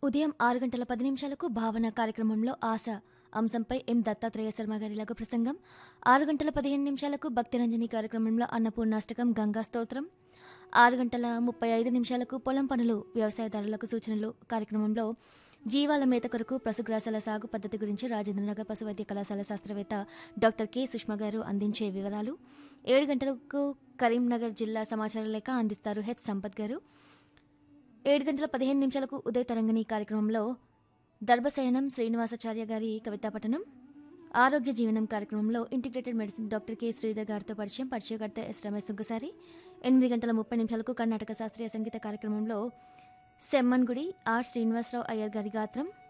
ఉదయం ఆరు గంటల పది నిమిషాలకు భావన కార్యక్రమంలో ఆశ అంశంపై ఎం దత్తాత్రేయ శర్మ గారి లఘు ప్రసంగం ఆరు గంటల పదిహేను నిమిషాలకు భక్తిరంజని కార్యక్రమంలో అన్నపూర్ణాష్టకం గంగా స్తోత్రం ఆరు గంటల ముప్పై ఐదు నిమిషాలకు పొలం పనులు వ్యవసాయదారులకు సూచనలు కార్యక్రమంలో జీవాల మేత కొరకు పశుగ్రాసాల సాగు పద్ధతి గురించి రాజేంద్రనగర్ పశు వైద్య కళాశాల శాస్త్రవేత్త డాక్టర్ కె సుష్మా గారు అందించే వివరాలు ఏడు గంటలకు కరీంనగర్ జిల్లా సమాచార లేఖ అందిస్తారు హెచ్ సంపత్ గారు ఏడు గంటల పదిహేను నిమిషాలకు ఉదయ తరంగిణి కార్యక్రమంలో దర్భశయనం శ్రీనివాసాచార్య గారి కవితా పఠనం ఆరోగ్య జీవనం కార్యక్రమంలో integrated medicine doctor K Sridhar గారితో పరిచయం పరిచయకర్త ఎస్ రమేష్ సుంకసారి ఎనిమిది గంటల ముప్పై నిమిషాలకు కర్ణాటక శాస్త్రీయ సంగీత కార్యక్రమంలో సెమ్మన్గుడి ఆర్ శ్రీనివాసరావు అయ్యర్ గారి గాత్రం